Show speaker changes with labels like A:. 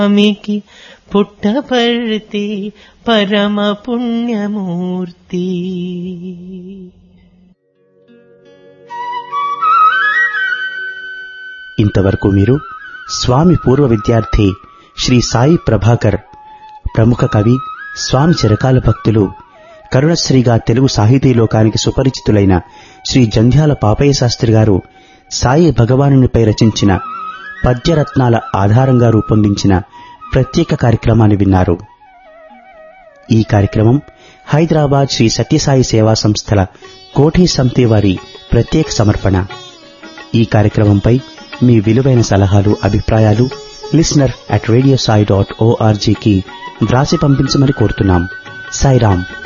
A: స్వామికి పుట్టపర్తి పరమ పుణ్యమూర్తి
B: ఇంతవరకు మీరు స్వామి పూర్వ విద్యార్థి శ్రీ సాయి ప్రభాకర్ ప్రముఖ కవి స్వామి చిరకాల భక్తులు కరుణశ్రీగా తెలుగు సాహితీ లోకానికి సుపరిచితులైన శ్రీ జంధ్యాల పాపయ్య శాస్త్రి గారు సాయి భగవానునిపై రచించిన పద్యరత్నాల ఆధారంగా రూపొందించిన ప్రత్యేక కార్యక్రమాన్ని విన్నారు ఈ కార్యక్రమం హైదరాబాద్ శ్రీ సత్యసాయి సేవా సంస్థల కోఠీ సమితి వారి ప్రత్యేక సమర్పణ ఈ కార్యక్రమంపై మీ విలువైన సలహాలు అభిప్రాయాలు listener at radio Sai dot ఓఆర్జీకి వ్రాసి పంపించమని కోరుతున్నాం సాయిరాం